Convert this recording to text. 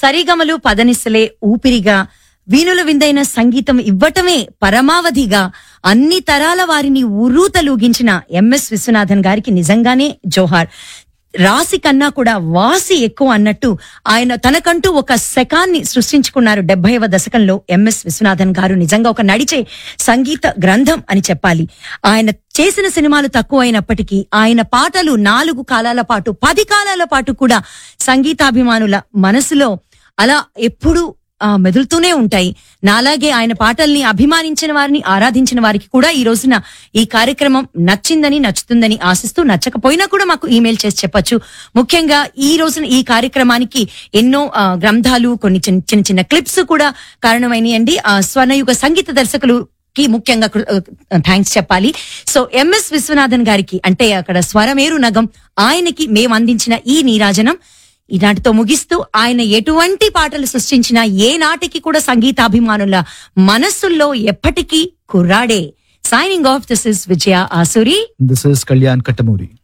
సరిగమలు పదనిసలే ఊపిరిగా వీణుల విందైన సంగీతం ఇవ్వటమే పరమావధిగా అన్ని తరాల వారిని ఉర్రూతలూగించిన ఎంఎస్ విశ్వనాథన్ గారికి నిజంగానే జోహార్ రాసి కన్నా కూడా వాసి ఎక్కువ అన్నట్టు ఆయన తనకంటూ ఒక శకాన్ని సృష్టించుకున్నారు డెబ్బైవ దశకంలో ఎంఎస్ విశ్వనాథన్ గారు నిజంగా ఒక నడిచే సంగీత గ్రంథం అని చెప్పాలి ఆయన చేసిన సినిమాలు తక్కువ అయినప్పటికీ ఆయన పాటలు నాలుగు కాలాల పాటు పది కాలాల పాటు కూడా సంగీతాభిమానుల మనసులో అలా ఎప్పుడూ ఆ, మెదులుతూనే ఉంటాయి నాలాగే ఆయన పాటల్ని అభిమానించిన వారిని ఆరాధించిన వారికి కూడా ఈ రోజున ఈ కార్యక్రమం నచ్చిందని నచ్చుతుందని ఆశిస్తూ నచ్చకపోయినా కూడా మాకు ఈమెయిల్ చేసి చెప్పొచ్చు ముఖ్యంగా ఈ రోజున ఈ కార్యక్రమానికి ఎన్నో ఆ, గ్రంథాలు కొన్ని చిన్న చిన్న చిన్న క్లిప్స్ కూడా కారణమైనయండి ఆ స్వర్ణయుగ సంగీత దర్శకులు కి ముఖ్యంగా థ్యాంక్స్ చెప్పాలి సో ఎంఎస్ విశ్వనాథన్ గారికి అంటే అక్కడ స్వరమేరు నగం ఆయనకి మేము అందించిన ఈ నీరాజనం ఈనాటితో ముగిస్తూ ఆయన ఎటువంటి పాటలు సృష్టించినా ఏ నాటికి కూడా సంగీతాభిమానుల మనస్సుల్లో ఎప్పటికీ కుర్రాడే signing off this is Vijaya Asuri This is Kalyan Katamuri.